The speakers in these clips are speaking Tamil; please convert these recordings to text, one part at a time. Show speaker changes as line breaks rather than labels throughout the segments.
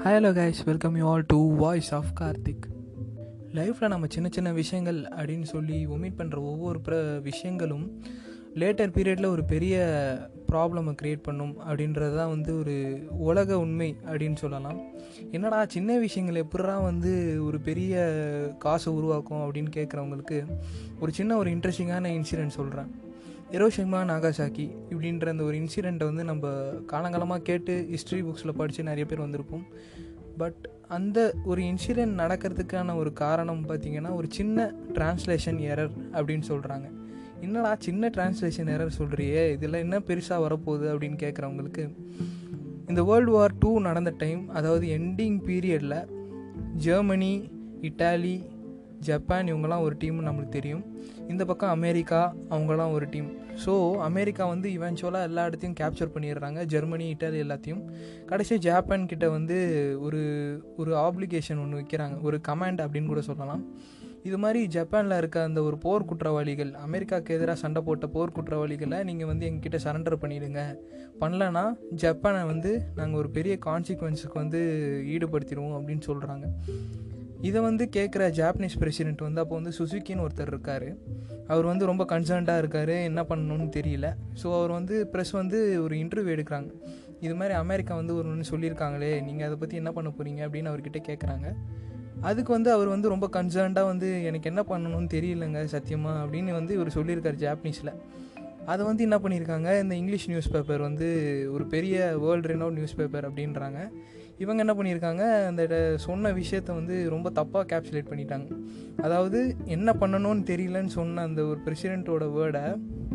hello guys welcome you all to voice of Karthik லைஃப்பில் நம்ம சின்ன சின்ன விஷயங்கள் அப்படின்னு சொல்லி ஒமிட் பண்ணுற ஒவ்வொரு ப்ர விஷயங்களும் லேட்டர் பீரியடில் ஒரு பெரிய ப்ராப்ளமை க்ரியேட் பண்ணும் அப்படின்றது தான் வந்து ஒரு உலக உண்மை அப்படின்னு சொல்லலாம் என்னடா சின்ன விஷயங்கள் எப்படா வந்து ஒரு பெரிய காசை உருவாக்கும் அப்படின்னு கேட்குறவங்களுக்கு ஒரு சின்ன ஒரு இன்ட்ரெஸ்டிங்கான இன்சிடென்ட் சொல்கிறேன் எரோஷிமா நாகாசாக்கி இப்படின்ற அந்த ஒரு இன்சிடெண்ட்டை வந்து நம்ம காலங்காலமாக கேட்டு ஹிஸ்ட்ரி புக்ஸில் படித்து நிறைய பேர் வந்திருப்போம் பட் அந்த ஒரு இன்சிடெண்ட் நடக்கிறதுக்கான ஒரு காரணம் பார்த்திங்கன்னா ஒரு சின்ன டிரான்ஸ்லேஷன் எரர் அப்படின்னு சொல்கிறாங்க என்னடா சின்ன டிரான்ஸ்லேஷன் எரர் சொல்கிறியே இதில் என்ன பெருசாக வரப்போகுது அப்படின்னு கேட்குறவங்களுக்கு இந்த வேர்ல்டு வார் டூ நடந்த டைம் அதாவது எண்டிங் பீரியடில் ஜெர்மனி இட்டாலி ஜப்பான் இவங்கெல்லாம் ஒரு டீம் நம்மளுக்கு தெரியும் இந்த பக்கம் அமெரிக்கா அவங்களாம் ஒரு டீம் ஸோ அமெரிக்கா வந்து இவென்ச்சுவலாக எல்லா இடத்தையும் கேப்சர் பண்ணிடுறாங்க ஜெர்மனி இட்டாலி எல்லாத்தையும் கடைசி ஜப்பான் கிட்ட வந்து ஒரு ஒரு ஆப்ளிகேஷன் ஒன்று வைக்கிறாங்க ஒரு கமாண்ட் அப்படின்னு கூட சொல்லலாம் இது மாதிரி ஜப்பானில் இருக்க அந்த ஒரு போர் குற்றவாளிகள் அமெரிக்காவுக்கு எதிராக சண்டை போட்ட போர் குற்றவாளிகளை நீங்கள் வந்து எங்ககிட்ட சரண்டர் பண்ணிவிடுங்க பண்ணலன்னா ஜப்பானை வந்து நாங்கள் ஒரு பெரிய கான்சிக்வன்ஸுக்கு வந்து ஈடுபடுத்திடுவோம் அப்படின்னு சொல்கிறாங்க இதை வந்து கேட்குற ஜாப்பனீஸ் பிரசிடென்ட் வந்து அப்போ வந்து சுசுக்கின்னு ஒருத்தர் இருக்கார் அவர் வந்து ரொம்ப கன்சர்ன்டாக இருக்கார் என்ன பண்ணணும்னு தெரியல ஸோ அவர் வந்து ப்ரெஸ் வந்து ஒரு இன்டர்வியூ எடுக்கிறாங்க இது மாதிரி அமெரிக்கா வந்து ஒரு ஒன்று சொல்லியிருக்காங்களே நீங்கள் அதை பற்றி என்ன பண்ண போகிறீங்க அப்படின்னு அவர்கிட்ட கேட்குறாங்க அதுக்கு வந்து அவர் வந்து ரொம்ப கன்சர்ன்டாக வந்து எனக்கு என்ன பண்ணணும்னு தெரியலங்க சத்தியமாக அப்படின்னு வந்து இவர் சொல்லியிருக்காரு ஜாப்பனீஸில் அதை வந்து என்ன பண்ணியிருக்காங்க இந்த இங்கிலீஷ் நியூஸ் பேப்பர் வந்து ஒரு பெரிய வேர்ல்டு ரெனவுட் நியூஸ் பேப்பர் அப்படின்றாங்க இவங்க என்ன பண்ணியிருக்காங்க அந்த சொன்ன விஷயத்த வந்து ரொம்ப தப்பாக கேப்சுலேட் பண்ணிட்டாங்க அதாவது என்ன பண்ணணும்னு தெரியலன்னு சொன்ன அந்த ஒரு பிரசிடெண்ட்டோட வேர்டை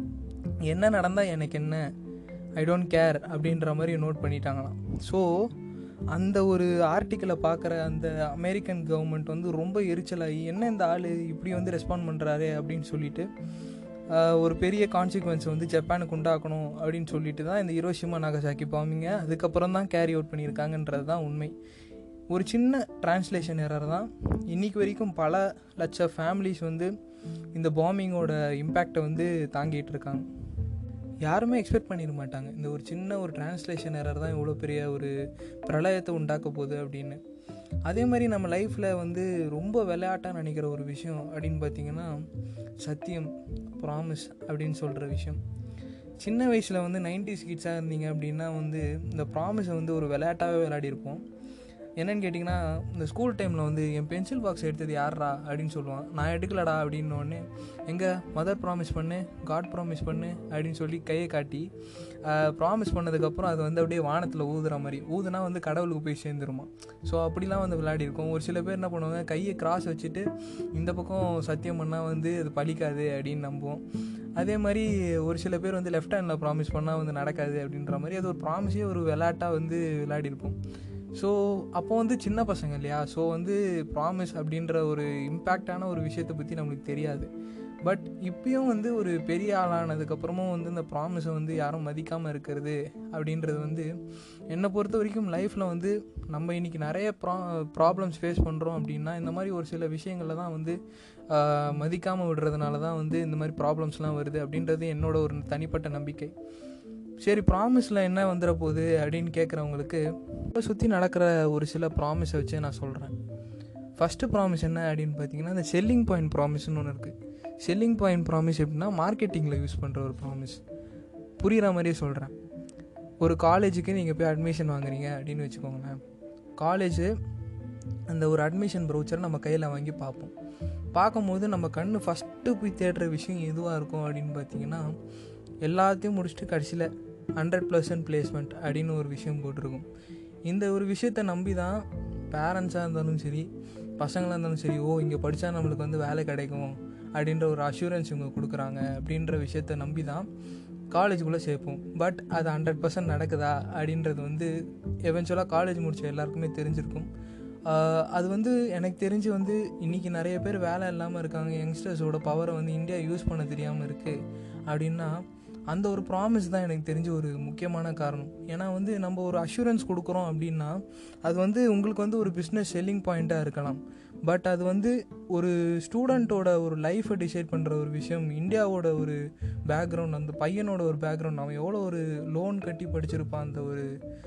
என்ன நடந்தால் எனக்கு என்ன ஐ டோன்ட் கேர் அப்படின்ற மாதிரி நோட் பண்ணிட்டாங்களாம் ஸோ அந்த ஒரு ஆர்டிக்கலை பார்க்குற அந்த அமெரிக்கன் கவர்மெண்ட் வந்து ரொம்ப எரிச்சலாகி என்ன இந்த ஆள் இப்படி வந்து ரெஸ்பாண்ட் பண்ணுறாரு அப்படின்னு சொல்லிட்டு ஒரு பெரிய கான்சிக்வன்ஸ் வந்து ஜப்பானுக்கு உண்டாக்கணும் அப்படின்னு சொல்லிட்டு தான் இந்த ஹிரோஷிமா நாகசாக்கி பாம்பிங்க அதுக்கப்புறம் தான் கேரி அவுட் பண்ணியிருக்காங்கன்றது தான் உண்மை ஒரு சின்ன டிரான்ஸ்லேஷன் எரர் தான் இன்றைக்கி வரைக்கும் பல லட்ச ஃபேமிலிஸ் வந்து இந்த பாம்பிங்கோட இம்பேக்டை வந்து தாங்கிட்டு இருக்காங்க யாருமே எக்ஸ்பெக்ட் பண்ணிட மாட்டாங்க இந்த ஒரு சின்ன ஒரு டிரான்ஸ்லேஷன் எரர் தான் இவ்வளோ பெரிய ஒரு பிரளயத்தை உண்டாக்க போகுது அப்படின்னு அதே மாதிரி நம்ம லைஃப்பில் வந்து ரொம்ப விளையாட்டாக நினைக்கிற ஒரு விஷயம் அப்படின்னு பார்த்திங்கன்னா சத்தியம் ப்ராமிஸ் அப்படின்னு சொல்கிற விஷயம் சின்ன வயசில் வந்து நைன்டிஸ் கிட்ஸாக இருந்தீங்க அப்படின்னா வந்து இந்த ப்ராமிஸை வந்து ஒரு விளையாட்டாகவே விளையாடிருப்போம் என்னென்னு கேட்டிங்கன்னா இந்த ஸ்கூல் டைமில் வந்து என் பென்சில் பாக்ஸ் எடுத்தது யாரா அப்படின்னு சொல்லுவான் நான் எடுக்கலடா அப்படின்னோடனே எங்கே மதர் ப்ராமிஸ் பண்ணு காட் ப்ராமிஸ் பண்ணு அப்படின்னு சொல்லி கையை காட்டி ப்ராமிஸ் பண்ணதுக்கப்புறம் அது வந்து அப்படியே வானத்தில் ஊதுற மாதிரி ஊதுனா வந்து கடவுளுக்கு போய் சேர்ந்துருமா ஸோ அப்படிலாம் வந்து விளையாடிருக்கோம் ஒரு சில பேர் என்ன பண்ணுவாங்க கையை கிராஸ் வச்சுட்டு இந்த பக்கம் சத்தியம் பண்ணால் வந்து அது பழிக்காது அப்படின்னு நம்புவோம் அதே மாதிரி ஒரு சில பேர் வந்து லெஃப்ட் ஹேண்டில் ப்ராமிஸ் பண்ணால் வந்து நடக்காது அப்படின்ற மாதிரி அது ஒரு ப்ராமிஸே ஒரு விளையாட்டாக வந்து விளையாடிருப்போம் ஸோ அப்போ வந்து சின்ன பசங்க இல்லையா ஸோ வந்து ப்ராமிஸ் அப்படின்ற ஒரு இம்பேக்டான ஒரு விஷயத்தை பற்றி நம்மளுக்கு தெரியாது பட் இப்பயும் வந்து ஒரு பெரிய ஆளானதுக்கப்புறமும் வந்து இந்த ப்ராமிஸை வந்து யாரும் மதிக்காமல் இருக்கிறது அப்படின்றது வந்து என்னை பொறுத்த வரைக்கும் லைஃப்பில் வந்து நம்ம இன்றைக்கி நிறைய ப்ரா ப்ராப்ளம்ஸ் ஃபேஸ் பண்ணுறோம் அப்படின்னா இந்த மாதிரி ஒரு சில விஷயங்களில் தான் வந்து மதிக்காமல் விடுறதுனால தான் வந்து இந்த மாதிரி ப்ராப்ளம்ஸ்லாம் வருது அப்படின்றது என்னோட ஒரு தனிப்பட்ட நம்பிக்கை சரி ப்ராமிஸில் என்ன வந்துட போகுது அப்படின்னு கேட்குறவங்களுக்கு இப்போ சுற்றி நடக்கிற ஒரு சில ப்ராமிஸை வச்சு நான் சொல்கிறேன் ஃபஸ்ட்டு ப்ராமிஸ் என்ன அப்படின்னு பார்த்தீங்கன்னா இந்த செல்லிங் பாயிண்ட் ப்ராமிஸ்னு ஒன்று இருக்குது செல்லிங் பாயிண்ட் ப்ராமிஸ் எப்படின்னா மார்க்கெட்டிங்கில் யூஸ் பண்ணுற ஒரு ப்ராமிஸ் புரிகிற மாதிரியே சொல்கிறேன் ஒரு காலேஜுக்கு நீங்கள் போய் அட்மிஷன் வாங்குறீங்க அப்படின்னு வச்சுக்கோங்களேன் காலேஜு அந்த ஒரு அட்மிஷன் ப்ரௌச்சரை நம்ம கையில் வாங்கி பார்ப்போம் பார்க்கும்போது நம்ம கண் ஃபஸ்ட்டு போய் தேடுற விஷயம் எதுவாக இருக்கும் அப்படின்னு பார்த்தீங்கன்னா எல்லாத்தையும் முடிச்சுட்டு கடைசியில் ஹண்ட்ரட் பர்சன்ட் பிளேஸ்மெண்ட் அப்படின்னு ஒரு விஷயம் போட்டிருக்கும் இந்த ஒரு விஷயத்தை நம்பி தான் பேரண்ட்ஸாக இருந்தாலும் சரி பசங்களாக இருந்தாலும் சரி ஓ இங்கே படித்தா நம்மளுக்கு வந்து வேலை கிடைக்கும் அப்படின்ற ஒரு அஷூரன்ஸ் இவங்க கொடுக்குறாங்க அப்படின்ற விஷயத்த நம்பி தான் காலேஜுக்குள்ளே சேர்ப்போம் பட் அது ஹண்ட்ரட் பர்சன்ட் நடக்குதா அப்படின்றது வந்து எவென்ச்சுவலாக காலேஜ் முடித்த எல்லாருக்குமே தெரிஞ்சிருக்கும் அது வந்து எனக்கு தெரிஞ்சு வந்து இன்றைக்கி நிறைய பேர் வேலை இல்லாமல் இருக்காங்க யங்ஸ்டர்ஸோட பவரை வந்து இந்தியா யூஸ் பண்ண தெரியாமல் இருக்குது அப்படின்னா அந்த ஒரு ப்ராமிஸ் தான் எனக்கு தெரிஞ்ச ஒரு முக்கியமான காரணம் ஏன்னா வந்து நம்ம ஒரு அஷூரன்ஸ் கொடுக்குறோம் அப்படின்னா அது வந்து உங்களுக்கு வந்து ஒரு பிஸ்னஸ் செல்லிங் பாயிண்ட்டாக இருக்கலாம் பட் அது வந்து ஒரு ஸ்டூடெண்ட்டோட ஒரு லைஃப்பை டிசைட் பண்ணுற ஒரு விஷயம் இந்தியாவோட ஒரு பேக்ரவுண்ட் அந்த பையனோட ஒரு பேக்ரவுண்ட் அவன் எவ்வளோ ஒரு லோன் கட்டி படிச்சிருப்பான் அந்த ஒரு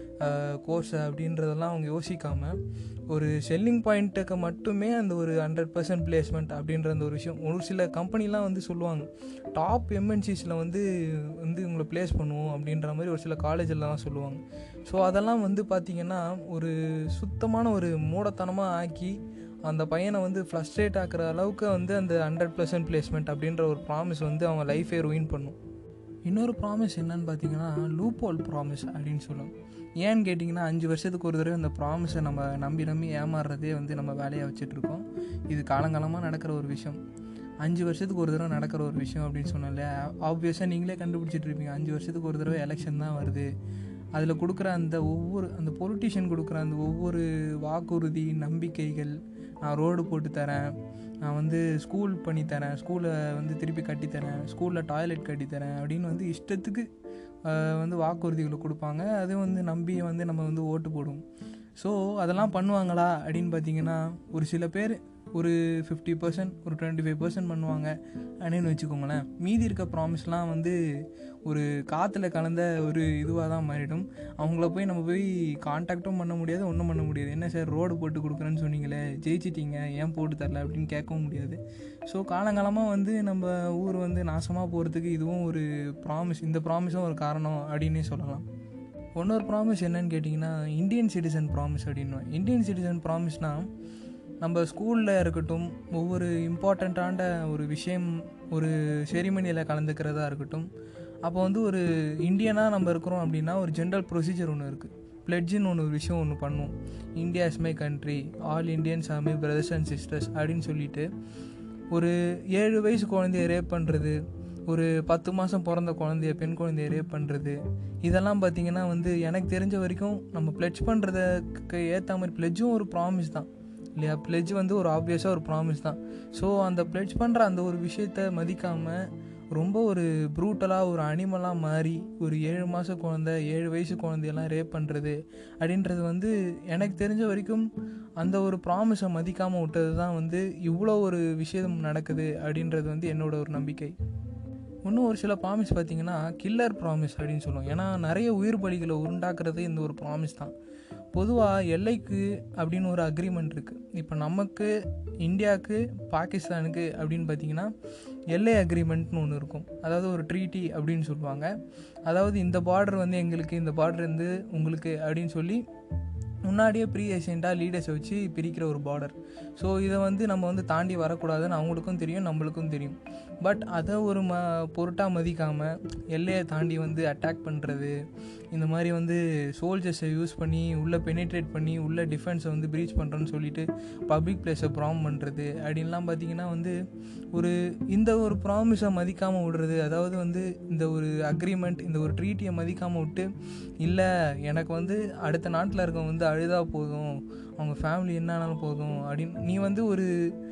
கோர்ஸை அப்படின்றதெல்லாம் அவங்க யோசிக்காமல் ஒரு செல்லிங் பாயிண்ட்டுக்கு மட்டுமே அந்த ஒரு ஹண்ட்ரட் பர்சன்ட் பிளேஸ்மெண்ட் அப்படின்ற அந்த ஒரு விஷயம் ஒரு சில கம்பெனிலாம் வந்து சொல்லுவாங்க டாப் எம்என்சிஸில் வந்து வந்து உங்களை ப்ளேஸ் பண்ணுவோம் அப்படின்ற மாதிரி ஒரு சில காலேஜிலலாம் சொல்லுவாங்க ஸோ அதெல்லாம் வந்து பார்த்திங்கன்னா ஒரு சுத்தமான ஒரு மூடத்தனமாக ஆக்கி அந்த பையனை வந்து ஃப்ளஸ்ட்ரேட் ஆக்கிற அளவுக்கு வந்து அந்த ஹண்ட்ரட் பர்சன்ட் பிளேஸ்மெண்ட் அப்படின்ற ஒரு ப்ராமிஸ் வந்து அவங்க லைஃபே ரூயின் பண்ணும் இன்னொரு ப்ராமிஸ் என்னன்னு பார்த்தீங்கன்னா லூப்போல் ப்ராமிஸ் அப்படின்னு சொல்லுவோம் ஏன்னு கேட்டிங்கன்னா அஞ்சு வருஷத்துக்கு ஒரு தடவை அந்த ப்ராமிஸை நம்ம நம்பி நம்பி ஏமாறுறதே வந்து நம்ம வேலையாக வச்சுட்ருக்கோம் இது காலங்காலமாக நடக்கிற ஒரு விஷயம் அஞ்சு வருஷத்துக்கு ஒரு தடவை நடக்கிற ஒரு விஷயம் அப்படின்னு சொன்னால ஆப்வியஸாக நீங்களே கண்டுபிடிச்சிட்டு இருப்பீங்க அஞ்சு வருஷத்துக்கு ஒரு தடவை எலெக்ஷன் தான் வருது அதில் கொடுக்குற அந்த ஒவ்வொரு அந்த பொலிட்டிஷியன் கொடுக்குற அந்த ஒவ்வொரு வாக்குறுதி நம்பிக்கைகள் நான் ரோடு போட்டு தரேன் நான் வந்து ஸ்கூல் பண்ணி தரேன் ஸ்கூலை வந்து திருப்பி கட்டித்தரேன் ஸ்கூலில் டாய்லெட் கட்டித்தரேன் அப்படின்னு வந்து இஷ்டத்துக்கு வந்து வாக்குறுதிகளை கொடுப்பாங்க அதை வந்து நம்பி வந்து நம்ம வந்து ஓட்டு போடுவோம் ஸோ அதெல்லாம் பண்ணுவாங்களா அப்படின்னு பார்த்தீங்கன்னா ஒரு சில பேர் ஒரு ஃபிஃப்டி பர்சன்ட் ஒரு டுவெண்ட்டி ஃபைவ் பர்சன்ட் பண்ணுவாங்க அப்படின்னு வச்சுக்கோங்களேன் மீதி இருக்க ப்ராமிஸ்லாம் வந்து ஒரு காற்றுல கலந்த ஒரு இதுவாக தான் மாறிடும் அவங்கள போய் நம்ம போய் காண்டாக்டும் பண்ண முடியாது ஒன்றும் பண்ண முடியாது என்ன சார் ரோடு போட்டு கொடுக்குறேன்னு சொன்னீங்களே ஜெயிச்சிட்டிங்க ஏன் போட்டு தரல அப்படின்னு கேட்கவும் முடியாது ஸோ காலங்காலமாக வந்து நம்ம ஊர் வந்து நாசமாக போகிறதுக்கு இதுவும் ஒரு ப்ராமிஸ் இந்த ப்ராமிஸும் ஒரு காரணம் அப்படின்னே சொல்லலாம் இன்னொரு ப்ராமிஸ் என்னன்னு கேட்டிங்கன்னா இந்தியன் சிட்டிசன் ப்ராமிஸ் அப்படின்னு இந்தியன் சிட்டிசன் ப்ராமிஸ்னால் நம்ம ஸ்கூலில் இருக்கட்டும் ஒவ்வொரு இம்பார்ட்டண்ட்டான ஒரு விஷயம் ஒரு செரிமனியில் கலந்துக்கிறதா இருக்கட்டும் அப்போ வந்து ஒரு இந்தியனாக நம்ம இருக்கிறோம் அப்படின்னா ஒரு ஜென்ரல் ப்ரொசீஜர் ஒன்று இருக்குது பிளட்ஜின்னு ஒன்று ஒரு விஷயம் ஒன்று பண்ணுவோம் India is my country all Indians are my brothers and sisters அப்படின்னு சொல்லிட்டு ஒரு ஏழு வயசு குழந்தைய ரேப் பண்ணுறது ஒரு பத்து மாதம் பிறந்த குழந்தைய பெண் குழந்தைய ரேப் பண்ணுறது இதெல்லாம் பார்த்திங்கன்னா வந்து எனக்கு தெரிஞ்ச வரைக்கும் நம்ம ப்ளெட்ஜ் பண்ணுறதுக்கு ஏற்ற மாதிரி ப்ளெட்ஜும் ஒரு ப்ராமிஸ் தான் இல்லையா ப்ளெட்ஜ் வந்து ஒரு ஆப்வியஸாக ஒரு ப்ராமிஸ் தான் ஸோ அந்த ப்ளெட்ஜ் பண்ணுற அந்த ஒரு விஷயத்த மதிக்காமல் ரொம்ப ஒரு ப்ரூட்டலாக ஒரு அனிமலாக மாறி ஒரு ஏழு மாத குழந்த ஏழு வயசு குழந்தையெல்லாம் ரேப் பண்ணுறது அப்படின்றது வந்து எனக்கு தெரிஞ்ச வரைக்கும் அந்த ஒரு ப்ராமிஸை மதிக்காமல் விட்டது தான் வந்து இவ்வளோ ஒரு விஷயம் நடக்குது அப்படின்றது வந்து என்னோட ஒரு நம்பிக்கை இன்னும் ஒரு சில ப்ராமிஸ் பார்த்திங்கன்னா கில்லர் ப்ராமிஸ் அப்படின்னு சொல்லுவோம் ஏன்னா நிறைய உயிர் பலிகளை உருண்டாக்குறது இந்த ஒரு ப்ராமிஸ் தான் பொதுவாக எல்லைக்கு அப்படின்னு ஒரு அக்ரிமெண்ட் இருக்குது இப்போ நமக்கு இந்தியாவுக்கு பாகிஸ்தானுக்கு அப்படின்னு பார்த்தீங்கன்னா எல்லை அக்ரிமெண்ட்னு ஒன்று இருக்கும் அதாவது ஒரு ட்ரீட்டி அப்படின்னு சொல்லுவாங்க அதாவது இந்த பார்டர் வந்து எங்களுக்கு இந்த பார்டர் வந்து உங்களுக்கு அப்படின்னு சொல்லி முன்னாடியே ப்ரீ ஏஷியண்ட்டாக லீடர்ஸை வச்சு பிரிக்கிற ஒரு பார்டர் ஸோ இதை வந்து நம்ம வந்து தாண்டி வரக்கூடாதுன்னு அவங்களுக்கும் தெரியும் நம்மளுக்கும் தெரியும் பட் அதை ஒரு ம பொருட்டாக மதிக்காமல் எல்லையை தாண்டி வந்து அட்டாக் பண்ணுறது இந்த மாதிரி வந்து சோல்ஜர்ஸை யூஸ் பண்ணி உள்ளே பெனிட்ரேட் பண்ணி உள்ளே டிஃபென்ஸை வந்து ப்ரீச் பண்ணுறோன்னு சொல்லிட்டு பப்ளிக் பிளேஸை ப்ராம் பண்ணுறது அப்படின்லாம் பார்த்திங்கன்னா வந்து ஒரு இந்த ஒரு ப்ராமிஸை மதிக்காமல் விடுறது அதாவது வந்து இந்த ஒரு அக்ரிமெண்ட் இந்த ஒரு ட்ரீட்டியை மதிக்காமல் விட்டு இல்லை எனக்கு வந்து அடுத்த நாட்டில் இருக்கவங்க வந்து அழுதா போதும் அவங்க ஃபேமிலி என்ன ஆனாலும் போதும் அப்படின்னு நீ வந்து ஒரு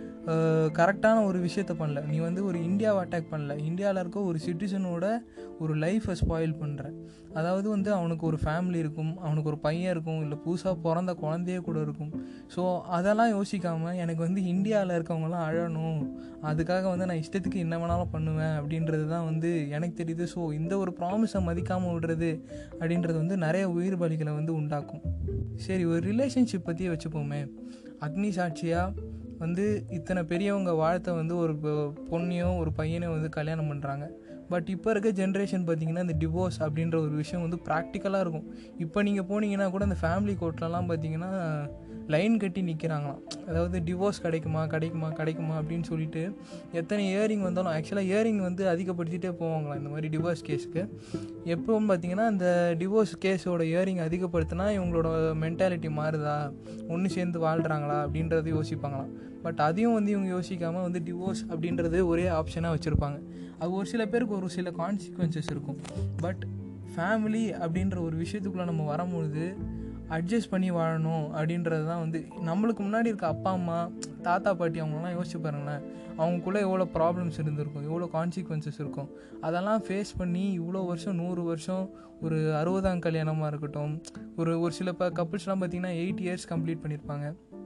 கரெக்டான ஒரு விஷயத்த பண்ணல நீ வந்து ஒரு இந்தியாவை அட்டாக் பண்ணல இந்தியாவில் இருக்க ஒரு சிட்டிசனோட ஒரு லைஃப்பை ஸ்பாயில் பண்ணுற அதாவது வந்து அவனுக்கு ஒரு ஃபேமிலி இருக்கும் அவனுக்கு ஒரு பையன் இருக்கும் இல்லை புதுசாக பிறந்த குழந்தையே கூட இருக்கும் ஸோ அதெல்லாம் யோசிக்காமல் எனக்கு வந்து இந்தியாவில் இருக்கவங்களாம் அழணும் அதுக்காக வந்து நான் இஷ்டத்துக்கு என்ன வேணாலும் பண்ணுவேன் அப்படின்றது தான் வந்து எனக்கு தெரியுது ஸோ இந்த ஒரு ப்ராமிஸை மதிக்காமல் விடுறது அப்படின்றது வந்து நிறைய உயிர் பலிகளை வந்து உண்டாக்கும் சரி ஒரு ரிலேஷன்ஷிப் பற்றியே வச்சுப்போமே அக்னி சாட்சியாக வந்து இத்தனை பெரியவங்க வாழ்த்தை வந்து ஒரு பொண்ணையோ ஒரு பையனையோ வந்து கல்யாணம் பண்ணுறாங்க பட் இப்போ இருக்க ஜென்ரேஷன் பார்த்தீங்கன்னா இந்த டிவோர்ஸ் அப்படின்ற ஒரு விஷயம் வந்து ப்ராக்டிக்கலாக இருக்கும் இப்போ நீங்கள் போனீங்கன்னா கூட இந்த ஃபேமிலி கோர்ட்லலாம் பார்த்தீங்கன்னா லைன் கட்டி நிற்கிறாங்களாம் அதாவது டிவோர்ஸ் கிடைக்குமா கிடைக்குமா கிடைக்குமா அப்படின்னு சொல்லிட்டு எத்தனை இயரிங் வந்தாலும் ஆக்சுவலாக இயரிங் வந்து அதிகப்படுத்திகிட்டே போவாங்களாம் இந்த மாதிரி டிவோர்ஸ் கேஸுக்கு எப்போவும் பார்த்தீங்கன்னா இந்த டிவோர்ஸ் கேஸோட இயரிங் அதிகப்படுத்தினா இவங்களோட மென்டாலிட்டி மாறுதா ஒன்று சேர்ந்து வாழ்கிறாங்களா அப்படின்றத யோசிப்பாங்களாம் பட் அதையும் வந்து இவங்க யோசிக்காமல் வந்து டிவோர்ஸ் அப்படின்றது ஒரே ஆப்ஷனாக வச்சுருப்பாங்க அது ஒரு சில பேருக்கு ஒரு சில கான்சிக்வன்சஸ் இருக்கும் பட் ஃபேமிலி அப்படின்ற ஒரு விஷயத்துக்குள்ளே நம்ம வரும்பொழுது அட்ஜஸ்ட் பண்ணி வாழணும் அப்படின்றது தான் வந்து நம்மளுக்கு முன்னாடி இருக்க அப்பா அம்மா தாத்தா பாட்டி அவங்களாம் யோசிச்சு பாருங்களேன் அவங்களுக்குள்ளே எவ்வளோ ப்ராப்ளம்ஸ் இருந்திருக்கும் எவ்வளோ கான்சிக்வன்சஸ் இருக்கும் அதெல்லாம் ஃபேஸ் பண்ணி இவ்வளோ வருஷம் நூறு வருஷம் ஒரு அறுபதாம் கல்யாணமாக இருக்கட்டும் ஒரு ஒரு சில ப கப்புள்ஸ்லாம் பார்த்திங்கன்னா எயிட் இயர்ஸ் கம்ப்ளீட் பண்ணியிருப்பாங்க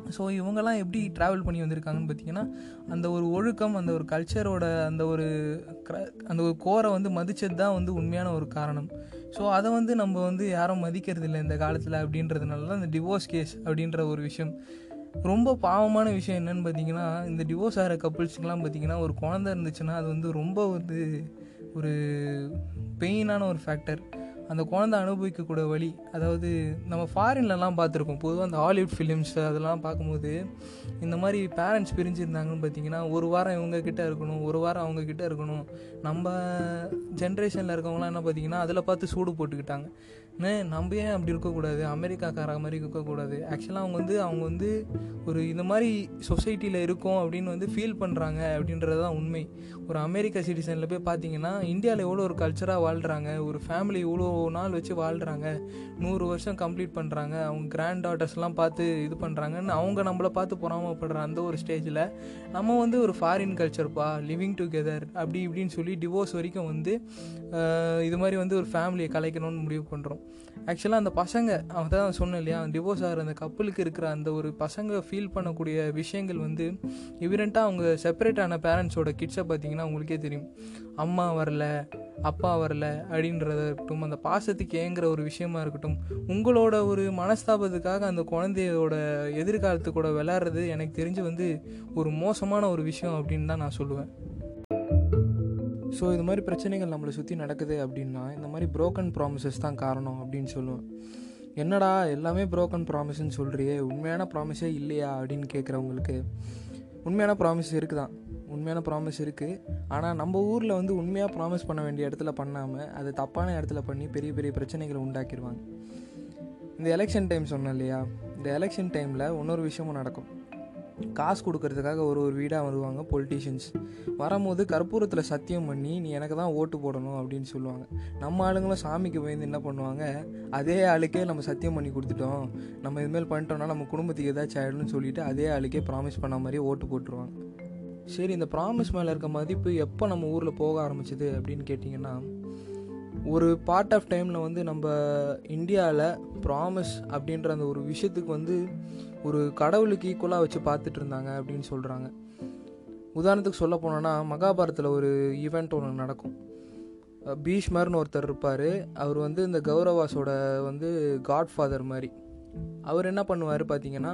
ஸோ இவங்கெல்லாம் எப்படி ட்ராவல் பண்ணி வந்திருக்காங்கன்னு பார்த்தீங்கன்னா அந்த ஒரு ஒழுக்கம் அந்த ஒரு கல்ச்சரோட அந்த ஒரு அந்த ஒரு கோரை வந்து மதித்தது தான் வந்து உண்மையான ஒரு காரணம் ஸோ அதை வந்து நம்ம வந்து யாரும் மதிக்கிறது இல்லை இந்த காலத்தில் அப்படின்றதுனால தான் இந்த டிவோர்ஸ் கேஸ் அப்படின்ற ஒரு விஷயம் ரொம்ப பாவமான விஷயம் என்னன்னு பார்த்தீங்கன்னா இந்த டிவோர்ஸ் ஆகிற கப்புள்ஸுக்கெலாம் பார்த்தீங்கன்னா ஒரு குழந்த இருந்துச்சுன்னா அது வந்து ரொம்ப வந்து ஒரு பெயினான ஒரு ஃபேக்டர் அந்த குழந்தை அனுபவிக்கக்கூடிய வழி அதாவது நம்ம ஃபாரின்லலாம் பார்த்துருக்கோம் பொதுவாக அந்த ஹாலிவுட் ஃபிலிம்ஸ் அதெல்லாம் பார்க்கும்போது இந்த மாதிரி பேரண்ட்ஸ் பிரிஞ்சிருந்தாங்கன்னு பார்த்தீங்கன்னா ஒரு வாரம் இவங்க கிட்ட இருக்கணும் ஒரு வாரம் அவங்க கிட்ட இருக்கணும் நம்ம ஜென்ரேஷனில் இருக்கவங்களாம் என்ன பார்த்தீங்கன்னா அதில் பார்த்து சூடு போட்டுக்கிட்டாங்க நம்ம ஏன் அப்படி இருக்கக்கூடாது அமெரிக்காக்கார மாதிரி இருக்கக்கூடாது ஆக்சுவலாக அவங்க வந்து அவங்க வந்து ஒரு இந்த மாதிரி சொசைட்டியில் இருக்கோம் அப்படின்னு வந்து ஃபீல் பண்ணுறாங்க அப்படின்றது தான் உண்மை ஒரு அமெரிக்கா சிட்டிசனில் போய் பார்த்தீங்கன்னா இந்தியாவில் எவ்வளோ ஒரு கல்ச்சராக வாழ்கிறாங்க ஒரு ஃபேமிலி இவ்வளோ நாள் வச்சு வாழ்கிறாங்க நூறு வருஷம் கம்ப்ளீட் பண்ணுறாங்க அவங்க கிராண்ட் டாட்டர்ஸ்லாம் பார்த்து இது பண்ணுறாங்கன்னு அவங்க நம்மளை பார்த்து பொறாமப்படுற அந்த ஒரு ஸ்டேஜில் நம்ம வந்து ஒரு ஃபாரின் கல்ச்சர்ப்பா லிவிங் டுகெதர் அப்படி இப்படின்னு சொல்லி டிவோர்ஸ் வரைக்கும் வந்து இது மாதிரி வந்து ஒரு ஃபேமிலியை கலைக்கணும்னு முடிவு பண்ணுறோம் ஆக்சுவலாக அந்த பசங்க அவன் தான் சொன்னேன் இல்லையா டிவோர்ஸ் ஆகிற அந்த கப்பலுக்கு இருக்கிற அந்த ஒரு பசங்க ஃபீல் பண்ணக்கூடிய விஷயங்கள் வந்து இவிரண்ட்டாக அவங்க செப்பரேட் ஆன பேரண்ட்ஸோட கிட்ஸை பார்த்தீங்கன்னா உங்களுக்கே தெரியும் அம்மா வரல அப்பா வரல அப்படின்றத இருக்கட்டும் அந்த பாசத்துக்கு ஏங்குற ஒரு விஷயமா இருக்கட்டும் உங்களோட ஒரு மனஸ்தாபத்துக்காக அந்த குழந்தையோட எதிர்காலத்து கூட விளையாடுறது எனக்கு தெரிஞ்சு வந்து ஒரு மோசமான ஒரு விஷயம் அப்படின்னு தான் நான் சொல்லுவேன் ஸோ இது மாதிரி பிரச்சனைகள் நம்மளை சுற்றி நடக்குது அப்படின்னா இந்த மாதிரி ப்ரோக்கன் ப்ராமிசஸ் தான் காரணம் அப்படின்னு சொல்லுவேன் என்னடா எல்லாமே ப்ரோக்கன் ப்ராமிஸ்ன்னு சொல்கிறியே உண்மையான ப்ராமிஸே இல்லையா அப்படின்னு கேட்குறவங்களுக்கு உண்மையான ப்ராமிஸ் இருக்குது தான் உண்மையான ப்ராமிஸ் இருக்குது ஆனால் நம்ம ஊரில் வந்து உண்மையாக ப்ராமிஸ் பண்ண வேண்டிய இடத்துல பண்ணாமல் அது தப்பான இடத்துல பண்ணி பெரிய பெரிய பிரச்சனைகளை உண்டாக்கிடுவாங்க இந்த எலெக்ஷன் டைம் சொன்னேன் இல்லையா இந்த எலெக்ஷன் டைமில் இன்னொரு விஷயமும் நடக்கும் காசு கொடுக்கறதுக்காக ஒரு ஒரு வீடாக வருவாங்க பொலிட்டீஷியன்ஸ் வரும்போது கற்பூரத்தில் சத்தியம் பண்ணி நீ எனக்கு தான் ஓட்டு போடணும் அப்படின்னு சொல்லுவாங்க நம்ம ஆளுங்களும் சாமிக்கு பயந்து என்ன பண்ணுவாங்க அதே ஆளுக்கே நம்ம சத்தியம் பண்ணி கொடுத்துட்டோம் நம்ம இதுமாரி பண்ணிட்டோம்னா நம்ம குடும்பத்துக்கு ஏதாச்சும் ஆயிடும்னு சொல்லிட்டு அதே ஆளுக்கே ப்ராமிஸ் பண்ண மாதிரியே ஓட்டு போட்டுருவாங்க சரி இந்த ப்ராமிஸ் மேலே இருக்க மதிப்பு எப்போ நம்ம ஊரில் போக ஆரம்பிச்சது அப்படின்னு கேட்டிங்கன்னா ஒரு பார்ட் ஆஃப் டைமில் வந்து நம்ம இந்தியாவில் ப்ராமிஸ் அப்படின்ற அந்த ஒரு விஷயத்துக்கு வந்து ஒரு கடவுளுக்கு ஈக்குவலாக வச்சு பார்த்துட்டு இருந்தாங்க அப்படின்னு சொல்கிறாங்க உதாரணத்துக்கு சொல்ல போனோன்னா மகாபாரத்தில் ஒரு ஈவெண்ட் ஒன்று நடக்கும் பீஷ்மர்னு ஒருத்தர் இருப்பார் அவர் வந்து இந்த கௌரவாஸோட வந்து காட்ஃபாதர் மாதிரி அவர் என்ன பண்ணுவார் பார்த்தீங்கன்னா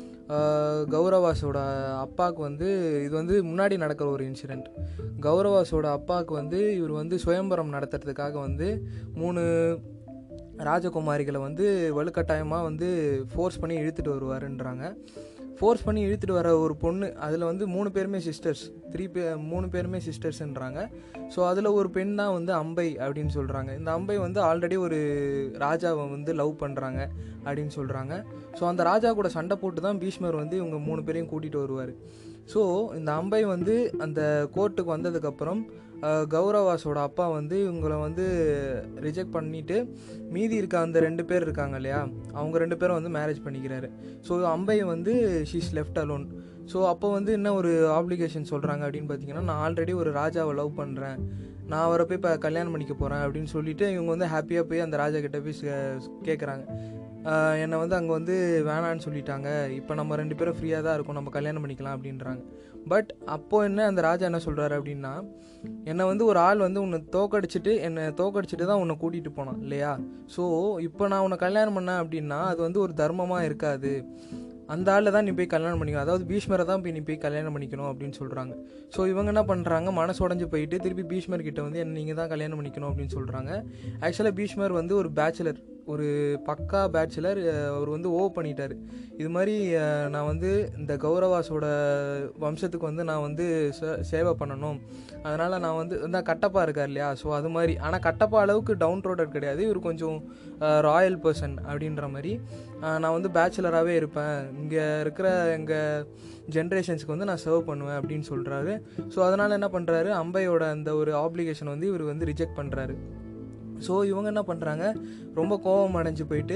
கௌரவாஸோட அப்பாவுக்கு வந்து இது வந்து முன்னாடி நடக்கிற ஒரு இன்சிடெண்ட் கௌரவாஸோட அப்பாவுக்கு வந்து இவர் வந்து சுயம்பரம் நடத்துறதுக்காக வந்து மூணு ராஜகுமாரிகளை வந்து வலுக்கட்டாயமாக வந்து ஃபோர்ஸ் பண்ணி இழுத்துட்டு வருவாருன்றாங்க ஃபோர்ஸ் பண்ணி இழுத்துட்டு வர ஒரு பொண்ணு அதில் வந்து மூணு பேருமே சிஸ்டர்ஸ் த்ரீ பே மூணு பேருமே சிஸ்டர்ஸ்ன்றாங்க ஸோ அதில் ஒரு பெண் தான் வந்து அம்பை அப்படின்னு சொல்கிறாங்க இந்த அம்பை வந்து ஆல்ரெடி ஒரு ராஜாவை வந்து லவ் பண்ணுறாங்க அப்படின்னு சொல்கிறாங்க ஸோ அந்த ராஜா கூட சண்டை போட்டு தான் பீஷ்மர் வந்து இவங்க மூணு பேரையும் கூட்டிகிட்டு வருவார் ஸோ இந்த அம்பை வந்து அந்த கோர்ட்டுக்கு வந்ததுக்கப்புறம் கௌரவாஸோட அப்பா வந்து இவங்களை வந்து ரிஜெக்ட் பண்ணிவிட்டு மீதி இருக்க அந்த ரெண்டு பேர் இருக்காங்க இல்லையா அவங்க ரெண்டு பேரும் வந்து மேரேஜ் பண்ணிக்கிறாரு ஸோ அம்பை வந்து ஷீஸ் லெஃப்ட் அலோன் ஸோ அப்போ வந்து என்ன ஒரு ஆப்ளிகேஷன் சொல்கிறாங்க அப்படின்னு பார்த்தீங்கன்னா நான் ஆல்ரெடி ஒரு ராஜாவை லவ் பண்ணுறேன் நான் அவரை போய் இப்போ கல்யாணம் பண்ணிக்க போகிறேன் அப்படின்னு சொல்லிட்டு இவங்க வந்து ஹாப்பியாக போய் அந்த ராஜா கிட்ட போய் கேட்குறாங்க என்னை வந்து அங்கே வந்து வேணான்னு சொல்லிட்டாங்க இப்போ நம்ம ரெண்டு பேரும் ஃப்ரீயாக தான் இருக்கும் நம்ம கல்யாணம் பண்ணிக்கலாம் அப்படின்றாங்க பட் அப்போது என்ன அந்த ராஜா என்ன சொல்கிறாரு அப்படின்னா என்னை வந்து ஒரு ஆள் வந்து உன்னை தோக்கடிச்சிட்டு என்னை தோக்கடிச்சிட்டு தான் உன்னை கூட்டிகிட்டு போனான் இல்லையா ஸோ இப்போ நான் உன்னை கல்யாணம் பண்ணேன் அப்படின்னா அது வந்து ஒரு தர்மமாக இருக்காது அந்த ஆளில் தான் நீ போய் கல்யாணம் பண்ணிக்கணும் அதாவது பீஷ்மரை தான் போய் நீ போய் கல்யாணம் பண்ணிக்கணும் அப்படின்னு சொல்கிறாங்க ஸோ இவங்க என்ன பண்ணுறாங்க மனசு உடஞ்சி போயிட்டு திருப்பி பீஷ்மர் கிட்ட வந்து என்ன நீங்கள் தான் கல்யாணம் பண்ணிக்கணும் அப்படின்னு சொல்கிறாங்க ஆக்சுவலாக பீஷ்மர் வந்து ஒரு பேச்சுலர் ஒரு பக்கா பேச்சுலர் அவர் வந்து ஓ பண்ணிட்டார் இது மாதிரி நான் வந்து இந்த கௌரவாஸோட வம்சத்துக்கு வந்து நான் வந்து சேவை பண்ணணும் அதனால் நான் வந்து இந்த கட்டப்பா இருக்கார் இல்லையா ஸோ அது மாதிரி ஆனால் கட்டப்பா அளவுக்கு டவுன் ரோடர் கிடையாது இவர் கொஞ்சம் ராயல் பர்சன் அப்படின்ற மாதிரி நான் வந்து பேச்சுலராகவே இருப்பேன் இங்கே இருக்கிற எங்கள் ஜென்ரேஷன்ஸ்க்கு வந்து நான் சர்வ் பண்ணுவேன் அப்படின்னு சொல்கிறாரு ஸோ அதனால் என்ன பண்ணுறாரு அம்பையோட அந்த ஒரு ஆப்ளிகேஷன் வந்து இவர் வந்து ரிஜெக்ட் பண்ணுறாரு ஸோ இவங்க என்ன பண்ணுறாங்க ரொம்ப கோபம் அடைஞ்சு போயிட்டு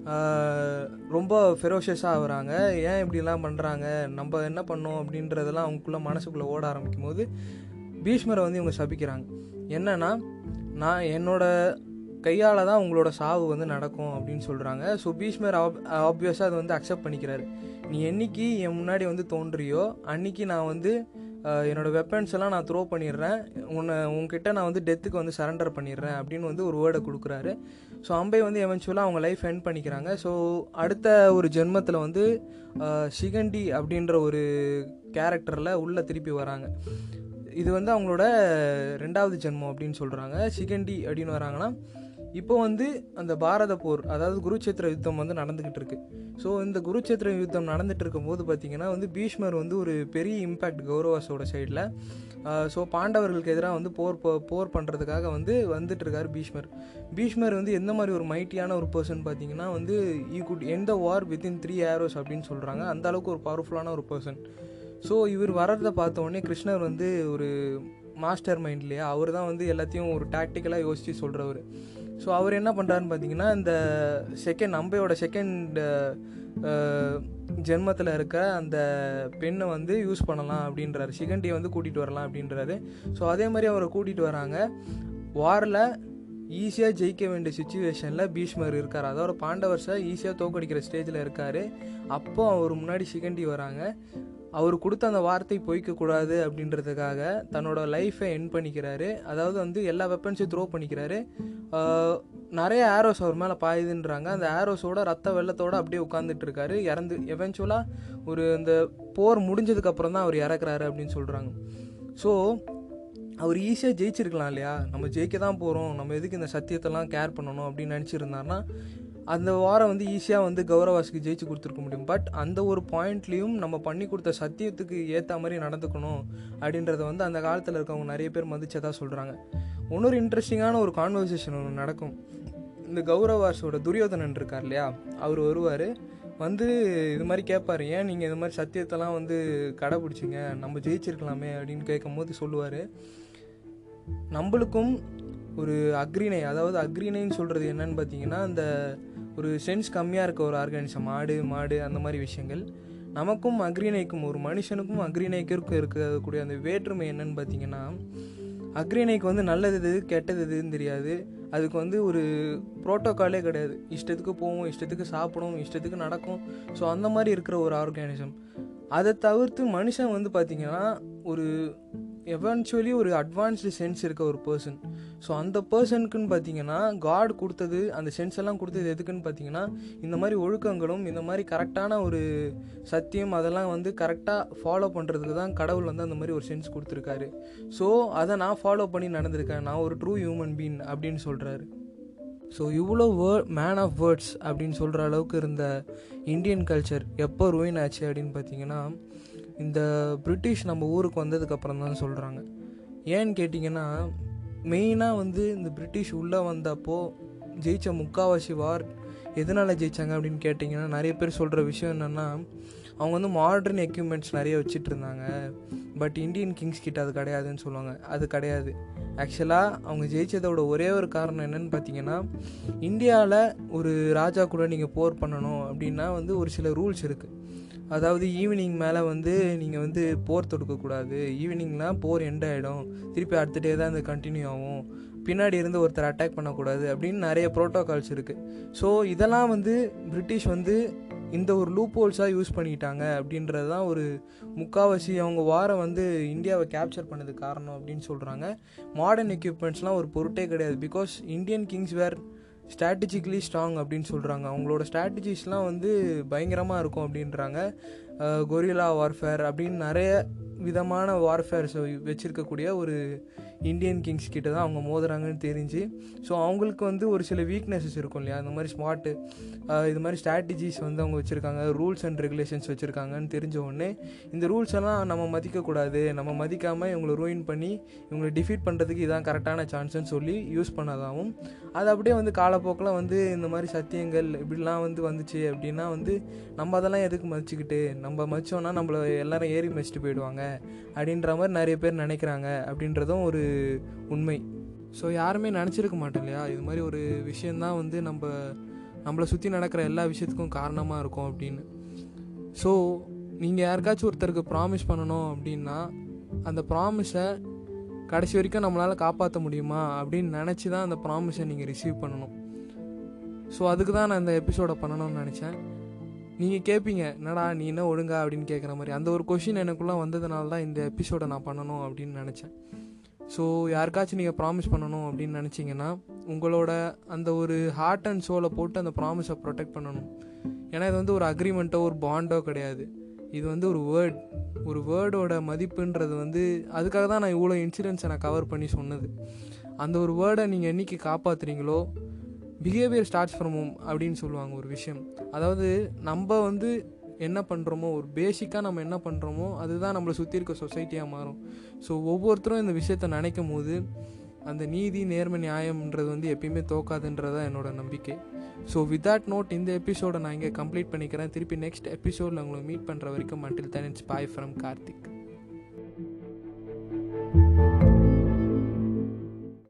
ரொம்ப ஃபெரோஷியஸாக ஆகுறாங்க ஏன் இப்படிலாம் பண்ணுறாங்க நம்ம என்ன பண்ணோம் அப்படின்றதெல்லாம் அவங்களுக்குள்ளே மனசுக்குள்ளே ஓட ஆரம்பிக்கும் போது பீஷ்மரை வந்து இவங்க சபிக்கிறாங்க என்னன்னா நான் என்னோட கையால் தான் உங்களோட சாவு வந்து நடக்கும் அப்படின்னு சொல்கிறாங்க ஸோ பீஷ்மர் ஆப் ஆப்வியஸாக அதை வந்து அக்செப்ட் பண்ணிக்கிறாரு நீ என்னைக்கு என் முன்னாடி வந்து தோன்றியோ அன்னைக்கு நான் வந்து அஹ், என்னோட வெப்பன்ஸ் எல்லாம் நான் த்ரோ பண்ணிடுறேன் உன்னை உன்கிட்ட நான் வந்து டெத்துக்கு வந்து சரண்டர் பண்ணிடுறேன் அப்படின்னு வந்து ஒரு வேர்டை கொடுக்குறாரு ஸோ அம்பை வந்து எவென்ச்சுவலாக அவங்க லைஃப் எண்ட் பண்ணிக்கிறாங்க ஸோ அடுத்த ஒரு ஜென்மத்தில் வந்து அஹ், சிகண்டி அப்படின்ற ஒரு கேரக்டரில் உள்ளே திருப்பி வராங்க இது வந்து அவங்களோட ரெண்டாவது ஜென்மம் அப்படின்னு சொல்கிறாங்க சிகண்டி அப்படின்னு வராங்கன்னா இப்போ வந்து அந்த பாரத போர் அதாவது குருச்சேத்திர யுத்தம் வந்து நடந்துக்கிட்டு இருக்கு ஸோ இந்த குருச்சேத்திர யுத்தம் நடந்துட்டு இருக்கும்போது பார்த்தீங்கன்னா வந்து பீஷ்மர் வந்து ஒரு பெரிய இம்பேக்ட் கௌரவாஸோட சைடில் ஸோ பாண்டவர்களுக்கு எதிராக வந்து போர் போ- போர் பண்ணுறதுக்காக வந்து வந்துட்டு இருக்காரு பீஷ்மர் பீஷ்மர் வந்து எந்த மாதிரி ஒரு மைட்டியான ஒரு பர்சன் பார்த்தீங்கன்னா வந்து ஈ குட் எந்த வார் வித்தின் த்ரீ ஏரோஸ் அப்படின்னு சொல்கிறாங்க அந்த அளவுக்கு ஒரு பவர்ஃபுல்லான ஒரு பர்சன் ஸோ இவர் வர்றதை பார்த்த உடனே கிருஷ்ணர் வந்து ஒரு மாஸ்டர் மைண்ட் இல்லையா அவர் தான் வந்து எல்லாத்தையும் ஒரு டாக்டிக்கலாக யோசித்து சொல்கிறவர் ஸோ அவர் என்ன பண்ணுறாருன்னு பார்த்தீங்கன்னா இந்த செகண்ட் அம்பையோட செகண்ட் ஜென்மத்தில் இருக்க அந்த பெண்ணை வந்து யூஸ் பண்ணலாம் அப்படின்றாரு சிகண்டியை வந்து கூட்டிகிட்டு வரலாம் அப்படின்றாரு ஸோ அதே மாதிரி அவரை கூட்டிகிட்டு வராங்க வாரில் ஈஸியாக ஜெயிக்க வேண்டிய சுச்சுவேஷனில் பீஷ்மர் இருக்கார் அதோட பாண்டவர்ஸை ஈஸியாக தோக்கடிக்கிற ஸ்டேஜில் இருக்கார் அப்போ அவர் முன்னாடி சிகண்டி வராங்க அவர் கொடுத்த அந்த வார்த்தை பொய்க்கக்கூடாது அப்படின்றதுக்காக தன்னோட லைஃப்பை என் பண்ணிக்கிறாரு அதாவது வந்து எல்லா வெப்பன்ஸையும் த்ரோ பண்ணிக்கிறாரு ஆஹ் நிறைய ஆரோஸ் அவர் மேலே பாயுதுன்றாங்க அந்த ஆரோஸோட ரத்த வெள்ளத்தோட அப்படியே உட்காந்துட்டு இருக்காரு இறந்து எவென்ச்சுவலாக ஒரு இந்த போர் முடிஞ்சதுக்கு அப்புறம் தான் அவர் இறக்குறாரு அப்படின்னு சொல்கிறாங்க ஸோ அவர் ஈஸியாக ஜெயிச்சிருக்கலாம் இல்லையா நம்ம ஜெயிக்க தான் போகிறோம் நம்ம எதுக்கு இந்த சத்தியத்தெல்லாம் கேர் பண்ணணும் அப்படின்னு நினச்சிருந்தாருன்னா அந்த வாரம் வந்து ஈஸியாக வந்து கௌரவாஸுக்கு ஜெயிச்சு கொடுத்துருக்க முடியும் பட் அந்த ஒரு பாயிண்ட்லேயும் நம்ம பண்ணி கொடுத்த சத்தியத்துக்கு ஏற்ற மாதிரி நடந்துக்கணும் அப்படின்றத வந்து அந்த காலத்தில் இருக்கவங்க நிறைய பேர் மதிச்சதா சொல்கிறாங்க இன்னொரு இன்ட்ரெஸ்டிங்கான ஒரு கான்வர்சேஷன் ஒன்று நடக்கும் இந்த கௌரவாஸோட துரியோதனன் இருக்கார் இல்லையா அவர் வருவார் வந்து இது மாதிரி கேட்பாரு ஏன் நீங்கள் இது மாதிரி சத்தியத்தெல்லாம் வந்து கடைப்பிடிச்சிங்க நம்ம ஜெயிச்சிருக்கலாமே அப்படின்னு கேட்கும்போது சொல்லுவார் நம்மளுக்கும் ஒரு அக்ரிணை அதாவது அக்ரிணைன்னு சொல்கிறது என்னன்னு பார்த்தீங்கன்னா அந்த ஒரு சென்ஸ் கம்மியாக இருக்க ஒரு ஆர்கானிசம் ஆடு மாடு அந்த மாதிரி விஷயங்கள் நமக்கும் அக்ரிணைக்கும் ஒரு மனுஷனுக்கும் அக்ரிணைக்கும் இருக்கக்கூடிய அந்த வேற்றுமை என்னன்னு பார்த்தீங்கன்னா அக்ரிணைக்கு வந்து நல்லது எது கெட்டது எதுன்னு தெரியாது அதுக்கு வந்து ஒரு ப்ரோட்டோக்காலே கிடையாது இஷ்டத்துக்கு போகும் இஷ்டத்துக்கு சாப்பிடும் இஷ்டத்துக்கு நடக்கும் ஸோ அந்த மாதிரி இருக்கிற ஒரு ஆர்கானிசம் அதை தவிர்த்து மனுஷன் வந்து பார்த்திங்கன்னா ஒரு எவென்ச்சுவலி ஒரு அட்வான்ஸ்டு சென்ஸ் இருக்க ஒரு பர்சன் ஸோ அந்த பர்சனுக்குன்னு பார்த்தீங்கன்னா காட் கொடுத்தது அந்த சென்ஸ் எல்லாம் கொடுத்தது எதுக்குன்னு பார்த்தீங்கன்னா இந்த மாதிரி ஒழுக்கங்களும் இந்த மாதிரி கரெக்டான ஒரு சத்தியம் அதெல்லாம் வந்து கரெக்டாக ஃபாலோ பண்ணுறதுக்கு தான் கடவுள் வந்து அந்த மாதிரி ஒரு சென்ஸ் கொடுத்துருக்காரு ஸோ அதை நான் ஃபாலோ பண்ணி நடந்திருக்கேன் நான் ஒரு ட்ரூ ஹியூமன் பீன் அப்படின்னு சொல்கிறாரு ஸோ இவ்வளோ வேர்ட் மேன் ஆஃப் வேர்ட்ஸ் அப்படின்னு சொல்கிற அளவுக்கு இருந்த இந்தியன் கல்ச்சர் எப்போ ruin ஆச்சு அப்படின்னு பார்த்தீங்கன்னா இந்த பிரிட்டிஷ் நம்ம ஊருக்கு வந்ததுக்கப்புறம் தான் சொல்கிறாங்க ஏன்னு கேட்டிங்கன்னா மெயினாக வந்து இந்த பிரிட்டிஷ் உள்ளே வந்தப்போ ஜெயித்த முக்காவாசி வார் எதனால் ஜெயித்தாங்க அப்படின்னு கேட்டிங்கன்னா நிறைய பேர் சொல்கிற விஷயம் என்னென்னா அவங்க வந்து மாடர்ன் எக்யூப்மெண்ட்ஸ் நிறைய வச்சுட்டு இருந்தாங்க பட் இந்தியன் கிங்ஸ் கிட்ட அது கிடையாதுன்னு சொல்லுவாங்க அது கிடையாது ஆக்சுவலாக அவங்க ஜெயிச்சதோட ஒரே ஒரு காரணம் என்னன்னு பார்த்தீங்கன்னா இந்தியாவில் ஒரு ராஜா கூட நீங்கள் போர் பண்ணணும் அப்படின்னா வந்து ஒரு சில ரூல்ஸ் இருக்குது அதாவது ஈவினிங் மேலே வந்து நீங்கள் வந்து போர் தொடுக்கக்கூடாது ஈவினிங்லாம் போர் எண்ட் ஆகிடும் திருப்பி அடுத்த டே தான் இது கண்டினியூ ஆகும் பின்னாடி இருந்து ஒருத்தர் அட்டாக் பண்ணக்கூடாது அப்படின்னு நிறைய ப்ரோட்டோகால்ஸ் இருக்குது ஸோ இதெல்லாம் வந்து பிரிட்டிஷ் வந்து இந்த ஒரு லூப் ஹோல்ஸாக யூஸ் பண்ணிட்டாங்க அப்படின்றது தான் ஒரு முக்காவாசி அவங்க வாரம் வந்து இந்தியாவை கேப்சர் பண்ணது காரணம் அப்படின்னு சொல்கிறாங்க மாடர்ன் எக்யூப்மெண்ட்ஸ்லாம் ஒரு பொருட்டே கிடையாது because Indian kings were strategically strong அப்படின்னு சொல்கிறாங்க அவங்களோட ஸ்ட்ராட்டஜிஸ்லாம் வந்து பயங்கரமாக இருக்கும் அப்படின்றாங்க கொரில்லா வார்ஃபேர் அப்படின்னு நிறைய விதமான வார்ஃபேர்ஸ் வச்சுருக்கக்கூடிய ஒரு இந்தியன் கிங்ஸ் கிட்ட தான் அவங்க மோதுறாங்கன்னு தெரிஞ்சு ஸோ அவங்களுக்கு வந்து ஒரு சில வீக்னஸஸ் இருக்கும் இல்லையா அந்த மாதிரி ஸ்மார்ட்டு இது மாதிரி ஸ்ட்ராட்டஜிஸ் வந்து அவங்க வச்சுருக்காங்க ரூல்ஸ் அண்ட் ரெகுலேஷன்ஸ் வச்சுருக்காங்கன்னு தெரிஞ்ச உடனே இந்த ரூல்ஸ் எல்லாம் நம்ம மதிக்கக்கூடாது நம்ம மதிக்காமல் இவங்களை ரூயின் பண்ணி இவங்களை டிஃபீட் பண்ணுறதுக்கு இதான் கரெக்டான சான்ஸ்னு சொல்லி யூஸ் பண்ணதாகவும் அது அப்படியே வந்து காலப்போக்கில் வந்து இந்த மாதிரி சத்தியங்கள் இப்படிலாம் வந்து வந்துச்சு அப்படின்னா வந்து நம்ம அதெல்லாம் எதுக்கு மதிச்சுக்கிட்டு நம்ம மதிச்சோன்னா நம்மளை எல்லாரும் ஏறி மதிச்சுட்டு போயிடுவாங்க அப்படின்ற மாதிரி நிறைய பேர் நினைக்கிறாங்க அப்படின்றதும் ஒரு உண்மை ஸோ யாருமே நினச்சிருக்க மாட்டோம் இல்லையா இது மாதிரி ஒரு விஷயந்தான் வந்து நம்ம நம்மளை சுற்றி நடக்கிற எல்லா விஷயத்துக்கும் காரணமாக இருக்கும் அப்படின்னு ஸோ நீங்கள் யாருக்காச்சும் ஒருத்தருக்கு ப்ராமிஸ் பண்ணணும் அப்படின்னா அந்த ப்ராமிஸை கடைசி வரைக்கும் நம்மளால் காப்பாற்ற முடியுமா அப்படின்னு நினச்சி தான் அந்த ப்ராமிஸை நீங்கள் ரிசீவ் பண்ணணும் ஸோ அதுக்கு தான் நான் இந்த எபிசோடை பண்ணணும்னு நினச்சேன் நீங்கள் கேட்பீங்க என்னடா நீ என்ன ஒழுங்கா அப்படின்னு கேட்குற மாதிரி அந்த ஒரு கொஷின் எனக்குள்ளே வந்ததுனால தான் இந்த எபிசோடை நான் பண்ணணும் அப்படின்னு நினச்சேன் ஸோ யாருக்காச்சும் நீங்கள் ப்ராமிஸ் பண்ணணும் அப்படின்னு நினச்சிங்கன்னா உங்களோட அந்த ஒரு ஹார்ட் அண்ட் சோலை போட்டு அந்த ப்ராமிஸை ப்ரொடெக்ட் பண்ணணும் ஏன்னா இது வந்து ஒரு அக்ரிமெண்ட்டோ ஒரு பாண்டோ கிடையாது இது வந்து ஒரு வேர்ட் ஒரு வேர்டோட மதிப்புன்றது வந்து அதுக்காக தான் நான் இவ்வளோ இன்சூரன்ஸை நான் கவர் பண்ணி சொன்னது அந்த ஒரு வேர்டை நீங்கள் என்றைக்கு காப்பாற்றுறீங்களோ பிஹேவியர் ஸ்டார்ட்ஸ் ஃப்ரம் ஹோம் அப்படின்னு சொல்லுவாங்க ஒரு விஷயம் அதாவது நம்ம வந்து என்ன பண்ணுறோமோ ஒரு பேசிக்காக நம்ம என்ன பண்ணுறோமோ அதுதான் நம்மளை சுற்றி இருக்க சொசைட்டியாக மாறும் ஸோ ஒவ்வொருத்தரும் இந்த விஷயத்தை நினைக்கும் போது அந்த நீதி நேர்மை நியாயம்ன்றது வந்து எப்பயுமே தோக்காதுன்றது தான் என்னோட நம்பிக்கை ஸோ வித் தட் நோட் இந்த எபிசோடை நான் இங்கே கம்ப்ளீட் பண்ணிக்கிறேன் திருப்பி நெக்ஸ்ட் எபிசோடில் உங்களை மீட் பண்ணுற வரைக்கும் மட்டில் தன் இட்ஸ் பாய் ஃப்ரம் கார்த்திக்